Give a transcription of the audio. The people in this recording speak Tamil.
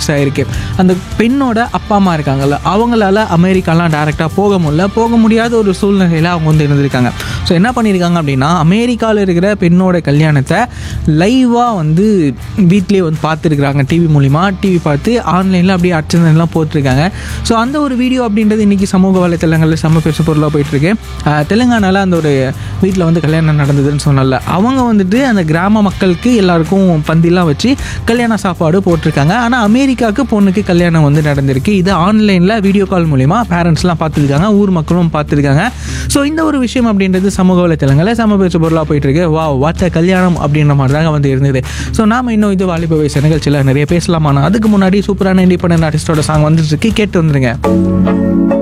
ரிலீஸ் ஆகிருக்கு அந்த பெண்ணோட அப்பா அம்மா இருக்காங்கல்ல அவங்களால அமெரிக்காலாம் டேரெக்டாக போக முடியல போக முடியாத ஒரு சூழ்நிலையில் அவங்க வந்து இருந்திருக்காங்க ஸோ என்ன பண்ணியிருக்காங்க அப்படின்னா அமெரிக்காவில் இருக்கிற பெண்ணோட கல்யாணத்தை லைவாக வந்து வீட்லேயே வந்து பார்த்துருக்குறாங்க டிவி மூலிமா டிவி பார்த்து ஆன்லைனில் அப்படியே அர்ச்சனைலாம் போட்டிருக்காங்க ஸோ அந்த ஒரு வீடியோ அப்படின்றது இன்றைக்கி சமூக வலைத்தளங்களில் செம்ம பெருசு பொருளாக போயிட்டுருக்கு தெலுங்கானாவில் அந்த ஒரு வீட்டில் வந்து கல்யாணம் நடந்ததுன்னு சொன்னல அவங்க வந்துட்டு அந்த கிராம மக்களுக்கு எல்லாருக்கும் பந்திலாம் வச்சு கல்யாண சாப்பாடு போட்டிருக்காங்க ஆனால் அமெரிக்காவுக்கு பொண்ணுக்கு கல்யாணம் வந்து நடந்திருக்கு இது ஆன்லைனில் வீடியோ கால் மூலிமா பேரண்ட்ஸ்லாம் பார்த்துருக்காங்க ஊர் மக்களும் பார்த்துருக்காங்க ஸோ இந்த ஒரு விஷயம் அப்படின்றது சமூக வலைத்தளங்களில் சம பேச்சு பொருளாக போயிட்டுருக்கு வா வாத்த கல்யாணம் அப்படின்ற மாதிரி தாங்க வந்து இருந்தது ஸோ நாம இன்னும் இது வாலிப வயசு நிகழ்ச்சியில் நிறைய பேசலாமா அதுக்கு முன்னாடி சூப்பரான இண்டிபெண்டன்ட் ஆர்டிஸ்டோட சாங் வந்துட்டு இருக்கு கேட்டு வந்துருங்க